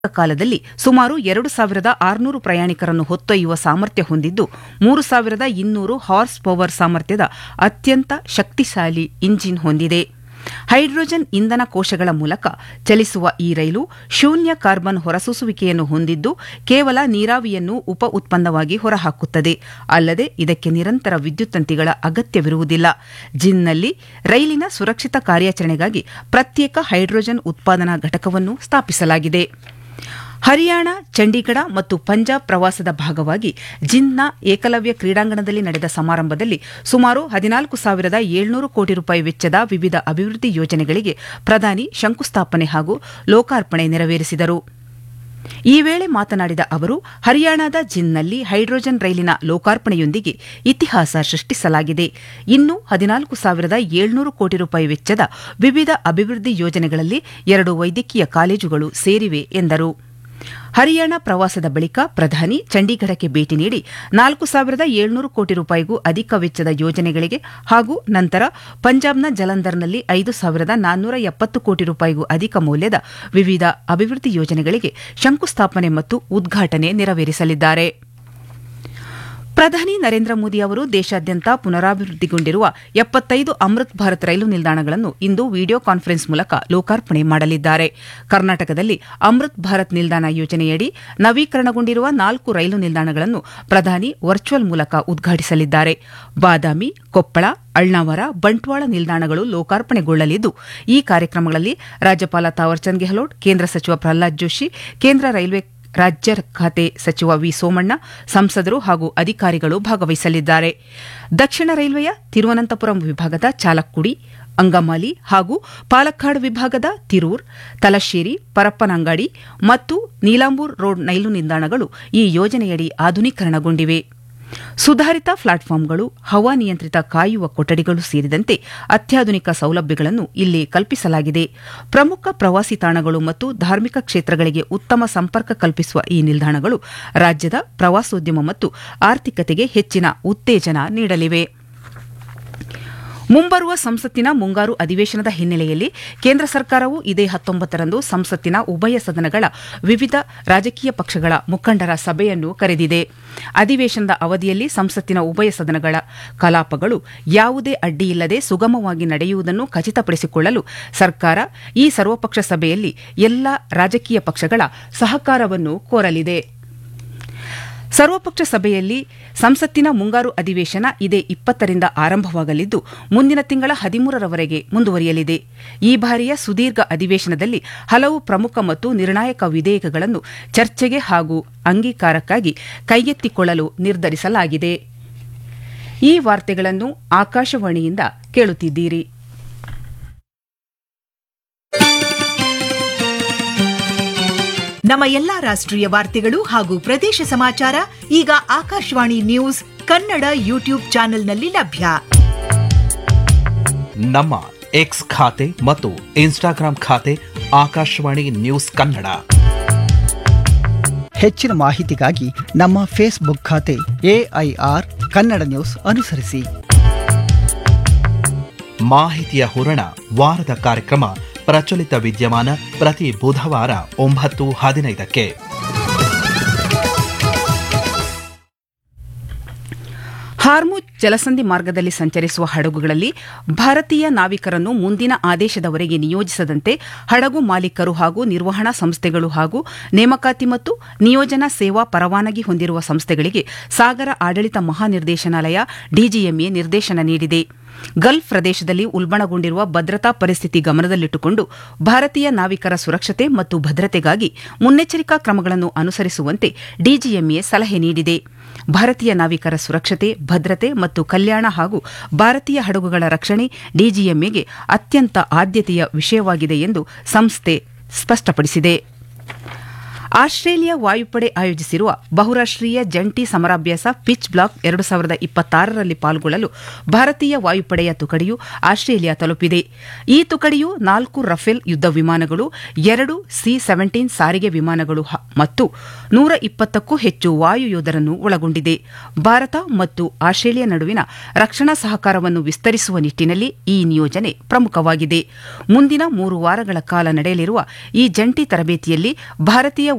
ಕಾಲದಲ್ಲಿ ಸುಮಾರು ಎರಡು ಸಾವಿರದ ಆರುನೂರು ಪ್ರಯಾಣಿಕರನ್ನು ಹೊತ್ತೊಯ್ಯುವ ಸಾಮರ್ಥ್ಯ ಹೊಂದಿದ್ದು ಮೂರು ಸಾವಿರದ ಇನ್ನೂರು ಹಾರ್ಸ್ ಪವರ್ ಸಾಮರ್ಥ್ಯದ ಅತ್ಯಂತ ಶಕ್ತಿಶಾಲಿ ಇಂಜಿನ್ ಹೊಂದಿದೆ ಹೈಡ್ರೋಜನ್ ಇಂಧನ ಕೋಶಗಳ ಮೂಲಕ ಚಲಿಸುವ ಈ ರೈಲು ಶೂನ್ಯ ಕಾರ್ಬನ್ ಹೊರಸೂಸುವಿಕೆಯನ್ನು ಹೊಂದಿದ್ದು ಕೇವಲ ನೀರಾವಿಯನ್ನು ಉಪ ಉತ್ಪನ್ನವಾಗಿ ಹೊರಹಾಕುತ್ತದೆ ಅಲ್ಲದೆ ಇದಕ್ಕೆ ನಿರಂತರ ವಿದ್ಯುತ್ ತಂತಿಗಳ ಅಗತ್ಯವಿರುವುದಿಲ್ಲ ಜಿನ್ನಲ್ಲಿ ರೈಲಿನ ಸುರಕ್ಷಿತ ಕಾರ್ಯಾಚರಣೆಗಾಗಿ ಪ್ರತ್ಯೇಕ ಹೈಡ್ರೋಜನ್ ಉತ್ಪಾದನಾ ಘಟಕವನ್ನು ಸ್ಥಾಪಿಸಲಾಗಿದೆ ಹರಿಯಾಣ ಚಂಡೀಗಢ ಮತ್ತು ಪಂಜಾಬ್ ಪ್ರವಾಸದ ಭಾಗವಾಗಿ ಜಿನ್ನ ಏಕಲವ್ಯ ಕ್ರೀಡಾಂಗಣದಲ್ಲಿ ನಡೆದ ಸಮಾರಂಭದಲ್ಲಿ ಸುಮಾರು ಹದಿನಾಲ್ಕು ಸಾವಿರದ ಏಳ್ನೂರು ಕೋಟಿ ರೂಪಾಯಿ ವೆಚ್ಚದ ವಿವಿಧ ಅಭಿವೃದ್ಧಿ ಯೋಜನೆಗಳಿಗೆ ಪ್ರಧಾನಿ ಶಂಕುಸ್ಥಾಪನೆ ಹಾಗೂ ಲೋಕಾರ್ಪಣೆ ನೆರವೇರಿಸಿದರು ಈ ವೇಳೆ ಮಾತನಾಡಿದ ಅವರು ಹರಿಯಾಣದ ಜಿನ್ನಲ್ಲಿ ಹೈಡ್ರೋಜನ್ ರೈಲಿನ ಲೋಕಾರ್ಪಣೆಯೊಂದಿಗೆ ಇತಿಹಾಸ ಸೃಷ್ಟಿಸಲಾಗಿದೆ ಇನ್ನು ಹದಿನಾಲ್ಕು ಸಾವಿರದ ಏಳ್ನೂರು ಕೋಟಿ ರೂಪಾಯಿ ವೆಚ್ಚದ ವಿವಿಧ ಅಭಿವೃದ್ಧಿ ಯೋಜನೆಗಳಲ್ಲಿ ಎರಡು ವೈದ್ಯಕೀಯ ಕಾಲೇಜುಗಳು ಸೇರಿವೆ ಎಂದರು ಹರಿಯಾಣ ಪ್ರವಾಸದ ಬಳಿಕ ಪ್ರಧಾನಿ ಚಂಡೀಗಢಕ್ಕೆ ಭೇಟಿ ನೀಡಿ ನಾಲ್ಕು ಸಾವಿರದ ಏಳ್ನೂರು ಕೋಟಿ ರೂಪಾಯಿಗೂ ಅಧಿಕ ವೆಚ್ಚದ ಯೋಜನೆಗಳಿಗೆ ಹಾಗೂ ನಂತರ ಪಂಜಾಬ್ನ ಜಲಂಧರ್ನಲ್ಲಿ ಐದು ಸಾವಿರದ ನಾನ್ನೂರ ಎಪ್ಪತ್ತು ಕೋಟಿ ರೂಪಾಯಿಗೂ ಅಧಿಕ ಮೌಲ್ಯದ ವಿವಿಧ ಅಭಿವೃದ್ಧಿ ಯೋಜನೆಗಳಿಗೆ ಶಂಕುಸ್ಥಾಪನೆ ಮತ್ತು ಉದ್ಘಾಟನೆ ನೆರವೇರಿಸಲಿದ್ದಾರೆ ಪ್ರಧಾನಿ ನರೇಂದ್ರ ಮೋದಿ ಅವರು ದೇಶಾದ್ಯಂತ ಪುನರಾಭಿವೃದ್ಧಿಗೊಂಡಿರುವ ಎಪ್ಪತ್ತೈದು ಅಮೃತ್ ಭಾರತ್ ರೈಲು ನಿಲ್ದಾಣಗಳನ್ನು ಇಂದು ವಿಡಿಯೋ ಕಾನ್ಫರೆನ್ಸ್ ಮೂಲಕ ಲೋಕಾರ್ಪಣೆ ಮಾಡಲಿದ್ದಾರೆ ಕರ್ನಾಟಕದಲ್ಲಿ ಅಮೃತ್ ಭಾರತ್ ನಿಲ್ದಾಣ ಯೋಜನೆಯಡಿ ನವೀಕರಣಗೊಂಡಿರುವ ನಾಲ್ಕು ರೈಲು ನಿಲ್ದಾಣಗಳನ್ನು ಪ್ರಧಾನಿ ವರ್ಚುವಲ್ ಮೂಲಕ ಉದ್ಘಾಟಿಸಲಿದ್ದಾರೆ ಬಾದಾಮಿ ಕೊಪ್ಪಳ ಅಳ್ನಾವರ ಬಂಟ್ವಾಳ ನಿಲ್ದಾಣಗಳು ಲೋಕಾರ್ಪಣೆಗೊಳ್ಳಲಿದ್ದು ಈ ಕಾರ್ಯಕ್ರಮಗಳಲ್ಲಿ ರಾಜ್ಯಪಾಲ ತಾವರ್ಚಂದ್ ಗೆಹ್ಲೋಟ್ ಕೇಂದ್ರ ಸಚಿವ ಪ್ರಹ್ಲಾದ್ ಜೋಶಿ ಕೇಂದ್ರ ರೈಲ್ವೆ ರಾಜ್ಯ ಖಾತೆ ಸಚಿವ ವಿ ಸೋಮಣ್ಣ ಸಂಸದರು ಹಾಗೂ ಅಧಿಕಾರಿಗಳು ಭಾಗವಹಿಸಲಿದ್ದಾರೆ ದಕ್ಷಿಣ ರೈಲ್ವೆಯ ತಿರುವನಂತಪುರಂ ವಿಭಾಗದ ಚಾಲಕ್ಕುಡಿ ಅಂಗಮಾಲಿ ಹಾಗೂ ಪಾಲಕ್ಕಾಡ್ ವಿಭಾಗದ ತಿರೂರ್ ತಲಶೇರಿ ಪರಪ್ಪನಂಗಾಡಿ ಮತ್ತು ನೀಲಾಂಬೂರ್ ರೋಡ್ ರೈಲು ನಿಲ್ದಾಣಗಳು ಈ ಯೋಜನೆಯಡಿ ಆಧುನೀಕರಣಗೊಂಡಿವೆ ಸುಧಾರಿತ ಪ್ಲಾಟ್ಫಾರ್ಮ್ಗಳು ಹವಾನಿಯಂತ್ರಿತ ಕಾಯುವ ಕೊಠಡಿಗಳು ಸೇರಿದಂತೆ ಅತ್ಯಾಧುನಿಕ ಸೌಲಭ್ಯಗಳನ್ನು ಇಲ್ಲಿ ಕಲ್ಪಿಸಲಾಗಿದೆ ಪ್ರಮುಖ ಪ್ರವಾಸಿ ತಾಣಗಳು ಮತ್ತು ಧಾರ್ಮಿಕ ಕ್ಷೇತ್ರಗಳಿಗೆ ಉತ್ತಮ ಸಂಪರ್ಕ ಕಲ್ಪಿಸುವ ಈ ನಿಲ್ದಾಣಗಳು ರಾಜ್ಯದ ಪ್ರವಾಸೋದ್ಯಮ ಮತ್ತು ಆರ್ಥಿಕತೆಗೆ ಹೆಚ್ಚಿನ ಉತ್ತೇಜನ ನೀಡಲಿವೆ ಮುಂಬರುವ ಸಂಸತ್ತಿನ ಮುಂಗಾರು ಅಧಿವೇಶನದ ಹಿನ್ನೆಲೆಯಲ್ಲಿ ಕೇಂದ್ರ ಸರ್ಕಾರವು ಇದೇ ಹತ್ತೊಂಬತ್ತರಂದು ಸಂಸತ್ತಿನ ಉಭಯ ಸದನಗಳ ವಿವಿಧ ರಾಜಕೀಯ ಪಕ್ಷಗಳ ಮುಖಂಡರ ಸಭೆಯನ್ನು ಕರೆದಿದೆ ಅಧಿವೇಶನದ ಅವಧಿಯಲ್ಲಿ ಸಂಸತ್ತಿನ ಉಭಯ ಸದನಗಳ ಕಲಾಪಗಳು ಯಾವುದೇ ಅಡ್ಡಿಯಿಲ್ಲದೆ ಸುಗಮವಾಗಿ ನಡೆಯುವುದನ್ನು ಖಚಿತಪಡಿಸಿಕೊಳ್ಳಲು ಸರ್ಕಾರ ಈ ಸರ್ವಪಕ್ಷ ಸಭೆಯಲ್ಲಿ ಎಲ್ಲ ರಾಜಕೀಯ ಪಕ್ಷಗಳ ಸಹಕಾರವನ್ನು ಕೋರಲಿದೆ ಸರ್ವಪಕ್ಷ ಸಭೆಯಲ್ಲಿ ಸಂಸತ್ತಿನ ಮುಂಗಾರು ಅಧಿವೇಶನ ಇದೇ ಇಪ್ಪತ್ತರಿಂದ ಆರಂಭವಾಗಲಿದ್ದು ಮುಂದಿನ ತಿಂಗಳ ಹದಿಮೂರರವರೆಗೆ ಮುಂದುವರಿಯಲಿದೆ ಈ ಬಾರಿಯ ಸುದೀರ್ಘ ಅಧಿವೇಶನದಲ್ಲಿ ಹಲವು ಪ್ರಮುಖ ಮತ್ತು ನಿರ್ಣಾಯಕ ವಿಧೇಯಕಗಳನ್ನು ಚರ್ಚೆಗೆ ಹಾಗೂ ಅಂಗೀಕಾರಕ್ಕಾಗಿ ಕೈಗೆತ್ತಿಕೊಳ್ಳಲು ನಿರ್ಧರಿಸಲಾಗಿದೆ ಈ ವಾರ್ತೆಗಳನ್ನು ಆಕಾಶವಾಣಿಯಿಂದ ಕೇಳುತ್ತಿದ್ದೀರಿ ನಮ್ಮ ಎಲ್ಲಾ ರಾಷ್ಟ್ರೀಯ ವಾರ್ತೆಗಳು ಹಾಗೂ ಪ್ರದೇಶ ಸಮಾಚಾರ ಈಗ ಆಕಾಶವಾಣಿ ನ್ಯೂಸ್ ಕನ್ನಡ ಯೂಟ್ಯೂಬ್ ಚಾನೆಲ್ನಲ್ಲಿ ಲಭ್ಯ ನಮ್ಮ ಎಕ್ಸ್ ಖಾತೆ ಮತ್ತು ಇನ್ಸ್ಟಾಗ್ರಾಂ ಖಾತೆ ಆಕಾಶವಾಣಿ ನ್ಯೂಸ್ ಕನ್ನಡ ಹೆಚ್ಚಿನ ಮಾಹಿತಿಗಾಗಿ ನಮ್ಮ ಫೇಸ್ಬುಕ್ ಖಾತೆ ಎಐಆರ್ ಕನ್ನಡ ನ್ಯೂಸ್ ಅನುಸರಿಸಿ ಮಾಹಿತಿಯ ಹೂರಣ ವಾರದ ಕಾರ್ಯಕ್ರಮ ಪ್ರಚಲಿತ ವಿದ್ಯಮಾನ ಪ್ರತಿ ಬುಧವಾರ ಒಂಬತ್ತು ಹದಿನೈದಕ್ಕೆ ಹಾರ್ಮುಜ್ ಜಲಸಂಧಿ ಮಾರ್ಗದಲ್ಲಿ ಸಂಚರಿಸುವ ಹಡಗುಗಳಲ್ಲಿ ಭಾರತೀಯ ನಾವಿಕರನ್ನು ಮುಂದಿನ ಆದೇಶದವರೆಗೆ ನಿಯೋಜಿಸದಂತೆ ಹಡಗು ಮಾಲೀಕರು ಹಾಗೂ ನಿರ್ವಹಣಾ ಸಂಸ್ಥೆಗಳು ಹಾಗೂ ನೇಮಕಾತಿ ಮತ್ತು ನಿಯೋಜನಾ ಸೇವಾ ಪರವಾನಗಿ ಹೊಂದಿರುವ ಸಂಸ್ಥೆಗಳಿಗೆ ಸಾಗರ ಆಡಳಿತ ಮಹಾನಿರ್ದೇಶನಾಲಯ ಡಿಜಿಎಂಎ ನಿರ್ದೇಶನ ನೀಡಿದೆ ಗಲ್ಫ್ ಪ್ರದೇಶದಲ್ಲಿ ಉಲ್ಬಣಗೊಂಡಿರುವ ಭದ್ರತಾ ಪರಿಸ್ಥಿತಿ ಗಮನದಲ್ಲಿಟ್ಟುಕೊಂಡು ಭಾರತೀಯ ನಾವಿಕರ ಸುರಕ್ಷತೆ ಮತ್ತು ಭದ್ರತೆಗಾಗಿ ಮುನ್ನೆಚ್ಚರಿಕಾ ಕ್ರಮಗಳನ್ನು ಅನುಸರಿಸುವಂತೆ ಡಿಜಿಎಂಎ ಸಲಹೆ ನೀಡಿದೆ ಭಾರತೀಯ ನಾವಿಕರ ಸುರಕ್ಷತೆ ಭದ್ರತೆ ಮತ್ತು ಕಲ್ಯಾಣ ಹಾಗೂ ಭಾರತೀಯ ಹಡಗುಗಳ ರಕ್ಷಣೆ ಡಿಜಿಎಂಎಗೆ ಅತ್ಯಂತ ಆದ್ಯತೆಯ ವಿಷಯವಾಗಿದೆ ಎಂದು ಸಂಸ್ಥೆ ಸ್ಪಷ್ಟಪಡಿಸಿದೆ ಆಸ್ಟ್ರೇಲಿಯಾ ವಾಯುಪಡೆ ಆಯೋಜಿಸಿರುವ ಬಹುರಾಷ್ಟ್ರೀಯ ಜಂಟಿ ಸಮರಾಭ್ಯಾಸ ಪಿಚ್ ಬ್ಲಾಕ್ ಎರಡು ಸಾವಿರದ ಇಪ್ಪತ್ತಾರರಲ್ಲಿ ಪಾಲ್ಗೊಳ್ಳಲು ಭಾರತೀಯ ವಾಯುಪಡೆಯ ತುಕಡಿಯು ಆಸ್ಟ್ರೇಲಿಯಾ ತಲುಪಿದೆ ಈ ತುಕಡಿಯು ನಾಲ್ಕು ರಫೇಲ್ ಯುದ್ಧ ವಿಮಾನಗಳು ಎರಡು ಸಿ ಸೆವೆಂಟೀನ್ ಸಾರಿಗೆ ವಿಮಾನಗಳು ಹ- ಮತ್ತು ನೂರ ಇಪ್ಪತ್ತಕ್ಕೂ ಹೆಚ್ಚು ವಾಯು ಯೋಧರನ್ನು ಒಳಗೊಂಡಿದೆ ಭಾರತ ಮತ್ತು ಆಸ್ಟ್ರೇಲಿಯಾ ನಡುವಿನ ರಕ್ಷಣಾ ಸಹಕಾರವನ್ನು ವಿಸ್ತರಿಸುವ ನಿಟ್ಟಿನಲ್ಲಿ ಈ ನಿಯೋಜನೆ ಪ್ರಮುಖವಾಗಿದೆ ಮುಂದಿನ ಮೂರು ವಾರಗಳ ಕಾಲ ನಡೆಯಲಿರುವ ಈ ಜಂಟಿ ತರಬೇತಿಯಲ್ಲಿ ಭಾರತೀಯ